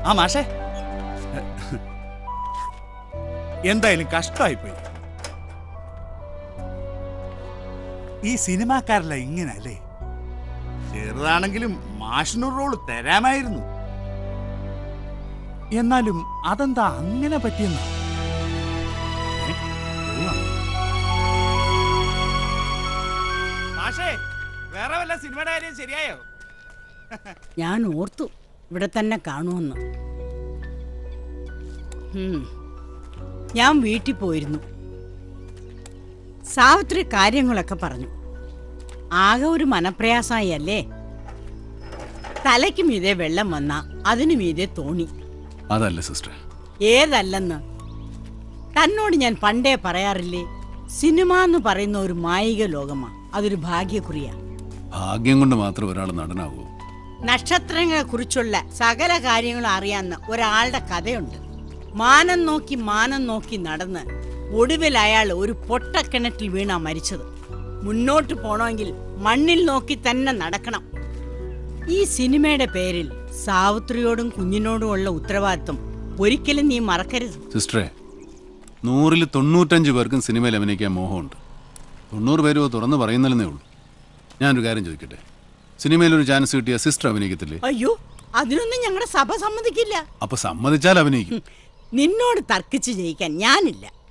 ആ മാഷേ എന്തായാലും കഷ്ടമായിപ്പോയി ഈ സിനിമാക്കാരല്ല ഇങ്ങനെ അല്ലേ ചെറുതാണെങ്കിലും മാഷിനൊരു റോള് തരാമായിരുന്നു എന്നാലും അതെന്താ അങ്ങനെ പറ്റിയെന്ന മാഷേ വേറെ വല്ല സിനിമയുടെ കാര്യം ശരിയായോ ഞാൻ ഓർത്തു ഇവിടെ തന്നെ കാണുമെന്ന് ഉം. ഞാൻ വീട്ടിൽ പോയിരുന്നു സാവിത്രി കാര്യങ്ങളൊക്കെ പറഞ്ഞു ആകെ ഒരു മനപ്രയാസമായി അല്ലേ തലയ്ക്ക് മീതെ വെള്ളം വന്ന അതിനു മീതെ തോണി അതല്ല സിസ്റ്റർ ഏതല്ലെന്ന് തന്നോട് ഞാൻ പണ്ടേ പറയാറില്ലേ സിനിമ എന്ന് പറയുന്ന ഒരു മായിക ലോകമാ അതൊരു ഭാഗ്യക്കുറിയാ ഭാഗ്യം കൊണ്ട് മാത്രം ഒരാൾ നടനാവൂ നക്ഷത്രങ്ങളെ കുറിച്ചുള്ള സകല കാര്യങ്ങളും അറിയാവുന്ന ഒരാളുടെ കഥയുണ്ട് മാനം നോക്കി മാനം നോക്കി നടന്ന് ഒടുവിൽ അയാൾ ഒരു പൊട്ടക്കിണറ്റിൽ വീണാ മരിച്ചത് മുന്നോട്ട് പോണമെങ്കിൽ മണ്ണിൽ നോക്കി തന്നെ നടക്കണം ഈ സിനിമയുടെ പേരിൽ സാവിത്രിയോടും കുഞ്ഞിനോടുമുള്ള ഉത്തരവാദിത്വം ഒരിക്കലും നീ മറക്കരുത് സിസ്റ്ററെ നൂറിൽ തൊണ്ണൂറ്റഞ്ച് പേർക്കും സിനിമയിൽ അഭിനയിക്കാൻ മോഹമുണ്ട് തൊണ്ണൂറ് പേരും അത് തുറന്ന് പറയുന്നില്ലെന്നേ ഉള്ളൂ ഞാനൊരു കാര്യം ചോദിക്കട്ടെ സിനിമയിൽ ഒരു ചാൻസ് കിട്ടിയ സിസ്റ്റർ അഭിനയിക്കത്തില്ലേ അയ്യോ അതിനൊന്നും ഞങ്ങളുടെ സഭ സമ്മതിക്കില്ല അപ്പൊ സമ്മതിച്ചാൽ അഭിനയിക്കും നിന്നോട് തർക്കിച്ച് ജയിക്കാൻ ഞാനില്ല